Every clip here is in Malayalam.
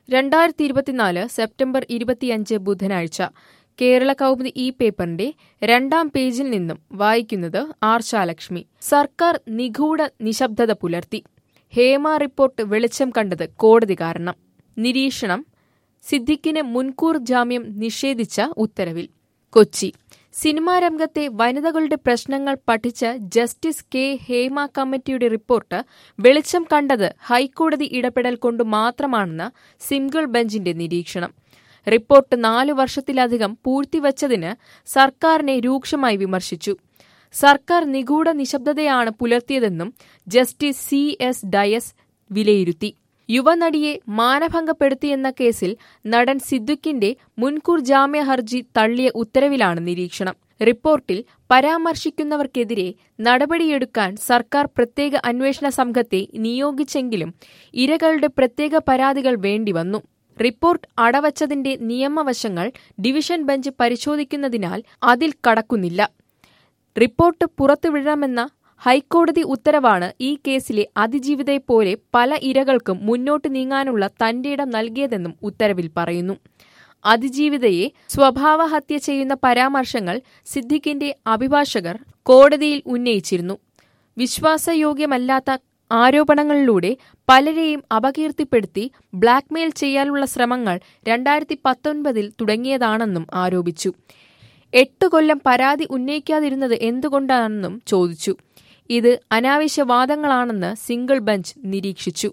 രണ്ടായിരത്തി ഇരുപത്തിനാല് സെപ്റ്റംബർ ഇരുപത്തിയഞ്ച് ബുധനാഴ്ച കേരള കൗമുദി ഈ പേപ്പറിന്റെ രണ്ടാം പേജിൽ നിന്നും വായിക്കുന്നത് ആർഷാലക്ഷ്മി സർക്കാർ നിഗൂഢ നിശബ്ദത പുലർത്തി ഹേമ റിപ്പോർട്ട് വെളിച്ചം കണ്ടത് കോടതി കാരണം നിരീക്ഷണം സിദ്ദിഖിന് മുൻകൂർ ജാമ്യം നിഷേധിച്ച ഉത്തരവിൽ കൊച്ചി സിനിമാ രംഗത്തെ വനിതകളുടെ പ്രശ്നങ്ങൾ പഠിച്ച ജസ്റ്റിസ് കെ ഹേമ കമ്മിറ്റിയുടെ റിപ്പോർട്ട് വെളിച്ചം കണ്ടത് ഹൈക്കോടതി ഇടപെടൽ കൊണ്ട് മാത്രമാണെന്ന് സിംഗിൾ ബെഞ്ചിന്റെ നിരീക്ഷണം റിപ്പോർട്ട് നാലു വർഷത്തിലധികം പൂഴ്ത്തിവച്ചതിന് സർക്കാരിനെ രൂക്ഷമായി വിമർശിച്ചു സർക്കാർ നിഗൂഢ നിശബ്ദതയാണ് പുലർത്തിയതെന്നും ജസ്റ്റിസ് സി എസ് ഡയസ് വിലയിരുത്തി യുവനടിയെ മാനഭംഗപ്പെടുത്തിയെന്ന കേസിൽ നടൻ സിദ്ദിഖിന്റെ മുൻകൂർ ജാമ്യ ഹർജി തള്ളിയ ഉത്തരവിലാണ് നിരീക്ഷണം റിപ്പോർട്ടിൽ പരാമർശിക്കുന്നവർക്കെതിരെ നടപടിയെടുക്കാൻ സർക്കാർ പ്രത്യേക അന്വേഷണ സംഘത്തെ നിയോഗിച്ചെങ്കിലും ഇരകളുടെ പ്രത്യേക പരാതികൾ വേണ്ടിവന്നു റിപ്പോർട്ട് അടവച്ചതിന്റെ നിയമവശങ്ങൾ ഡിവിഷൻ ബെഞ്ച് പരിശോധിക്കുന്നതിനാൽ അതിൽ കടക്കുന്നില്ല റിപ്പോർട്ട് പുറത്തുവിടണമെന്ന ഹൈക്കോടതി ഉത്തരവാണ് ഈ കേസിലെ അതിജീവിതയെപ്പോലെ പല ഇരകൾക്കും മുന്നോട്ട് നീങ്ങാനുള്ള തന്റെയിടം നൽകിയതെന്നും ഉത്തരവിൽ പറയുന്നു അതിജീവിതയെ സ്വഭാവഹത്യ ചെയ്യുന്ന പരാമർശങ്ങൾ സിദ്ദിഖിന്റെ അഭിഭാഷകർ കോടതിയിൽ ഉന്നയിച്ചിരുന്നു വിശ്വാസയോഗ്യമല്ലാത്ത ആരോപണങ്ങളിലൂടെ പലരെയും അപകീർത്തിപ്പെടുത്തി ബ്ലാക്ക്മെയിൽ ചെയ്യാനുള്ള ശ്രമങ്ങൾ രണ്ടായിരത്തി പത്തൊൻപതിൽ തുടങ്ങിയതാണെന്നും ആരോപിച്ചു എട്ട് കൊല്ലം പരാതി ഉന്നയിക്കാതിരുന്നത് എന്തുകൊണ്ടാണെന്നും ചോദിച്ചു ഇത് അനാവശ്യ വാദങ്ങളാണെന്ന് സിംഗിൾ ബെഞ്ച് നിരീക്ഷിച്ചു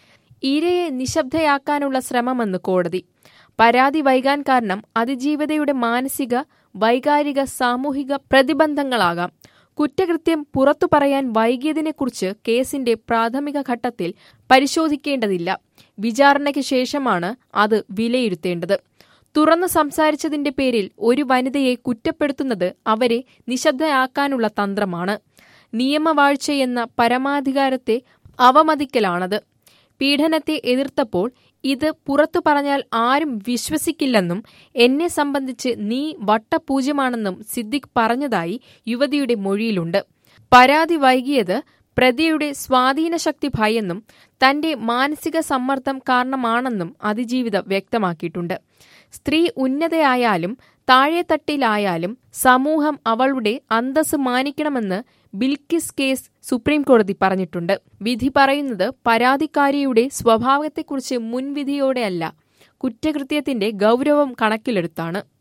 ഇരയെ നിശബ്ദയാക്കാനുള്ള ശ്രമമെന്ന് കോടതി പരാതി വൈകാൻ കാരണം അതിജീവിതയുടെ മാനസിക വൈകാരിക സാമൂഹിക പ്രതിബന്ധങ്ങളാകാം കുറ്റകൃത്യം പുറത്തു പറയാൻ വൈകിയതിനെക്കുറിച്ച് കേസിന്റെ പ്രാഥമിക ഘട്ടത്തിൽ പരിശോധിക്കേണ്ടതില്ല വിചാരണയ്ക്ക് ശേഷമാണ് അത് വിലയിരുത്തേണ്ടത് തുറന്നു സംസാരിച്ചതിന്റെ പേരിൽ ഒരു വനിതയെ കുറ്റപ്പെടുത്തുന്നത് അവരെ നിശബ്ദയാക്കാനുള്ള തന്ത്രമാണ് നിയമവാഴ്ചയെന്ന പരമാധികാരത്തെ അവമതിക്കലാണത് പീഡനത്തെ എതിർത്തപ്പോൾ ഇത് പുറത്തു പറഞ്ഞാൽ ആരും വിശ്വസിക്കില്ലെന്നും എന്നെ സംബന്ധിച്ച് നീ വട്ടപൂജ്യമാണെന്നും സിദ്ദിഖ് പറഞ്ഞതായി യുവതിയുടെ മൊഴിയിലുണ്ട് പരാതി വൈകിയത് പ്രതിയുടെ സ്വാധീനശക്തി ഭയെന്നും തന്റെ മാനസിക സമ്മർദ്ദം കാരണമാണെന്നും അതിജീവിത വ്യക്തമാക്കിയിട്ടുണ്ട് സ്ത്രീ ഉന്നതയായാലും താഴെത്തട്ടിലായാലും സമൂഹം അവളുടെ അന്തസ് മാനിക്കണമെന്ന് ബിൽക്കിസ് കേസ് സുപ്രീംകോടതി പറഞ്ഞിട്ടുണ്ട് വിധി പറയുന്നത് പരാതിക്കാരിയുടെ സ്വഭാവത്തെക്കുറിച്ച് മുൻവിധിയോടെയല്ല കുറ്റകൃത്യത്തിന്റെ ഗൗരവം കണക്കിലെടുത്താണ്